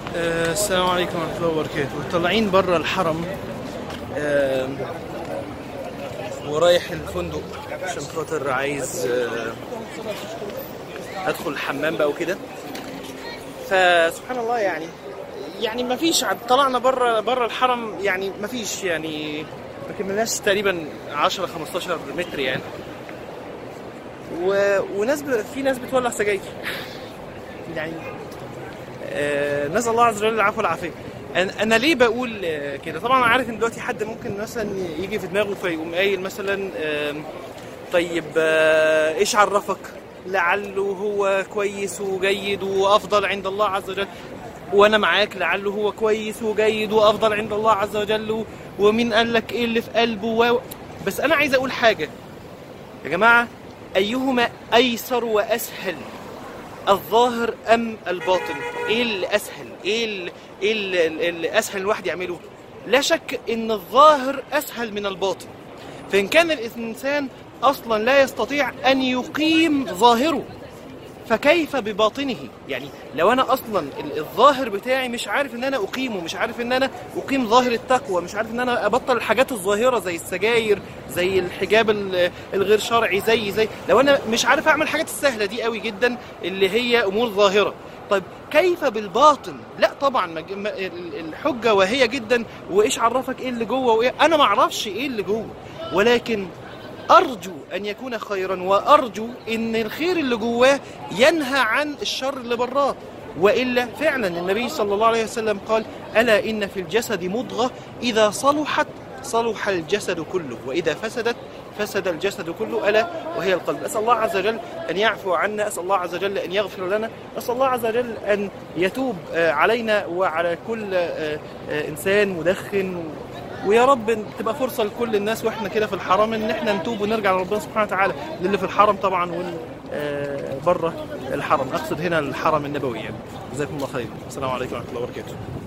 آه، السلام عليكم ورحمة الله وبركاته طالعين بره الحرم آه، ورايح الفندق عشان خاطر عايز آه، ادخل الحمام بقى وكده فسبحان الله يعني يعني ما فيش طلعنا بره بره الحرم يعني ما فيش يعني ما كملناش تقريبا 10 15 متر يعني و... وناس ب... في ناس بتولع سجاير يعني آه، نسال الله عز وجل العفو والعافيه أنا- انا ليه بقول آه، كده طبعا انا عارف ان دلوقتي حد ممكن مثلا يجي في دماغه فيقوم قايل مثلا آم، طيب آه، ايش عرفك لعله هو كويس وجيد وافضل عند الله عز وجل وانا معاك لعله هو كويس وجيد وافضل عند الله عز وجل ومين قال لك ايه اللي في قلبه و... بس انا عايز اقول حاجه يا جماعه ايهما ايسر واسهل الظاهر ام الباطن ايه اللي اسهل ايه اللي, إيه اللي, اللي اسهل الواحد يعمله لا شك ان الظاهر اسهل من الباطن فان كان الانسان اصلا لا يستطيع ان يقيم ظاهره فكيف بباطنه يعني لو انا اصلا ال- الظاهر بتاعي مش عارف ان انا اقيمه مش عارف ان انا اقيم ظاهر التقوى مش عارف ان انا ابطل الحاجات الظاهره زي السجاير زي الحجاب ال- الغير شرعي زي زي لو انا مش عارف اعمل الحاجات السهله دي قوي جدا اللي هي امور ظاهره طيب كيف بالباطن لا طبعا مج- م- ال- الحجه واهيه جدا وايش عرفك ايه اللي جوه وايه انا ما اعرفش ايه اللي جوه ولكن أرجو أن يكون خيرا وأرجو أن الخير اللي جواه ينهى عن الشر اللي براه وإلا فعلا النبي صلى الله عليه وسلم قال ألا إن في الجسد مضغة إذا صلحت صلح الجسد كله وإذا فسدت فسد الجسد كله ألا وهي القلب أسأل الله عز وجل أن يعفو عنا أسأل الله عز وجل أن يغفر لنا أسأل الله عز وجل أن يتوب آه، علينا وعلى كل آه، آه، إنسان مدخن و- ويا رب تبقى فرصه لكل الناس واحنا كده في الحرم ان احنا نتوب ونرجع لربنا سبحانه وتعالى للي في الحرم طبعا واللي آه، بره الحرم اقصد هنا الحرم النبوي يعني جزاكم الله خير السلام عليكم ورحمه الله وبركاته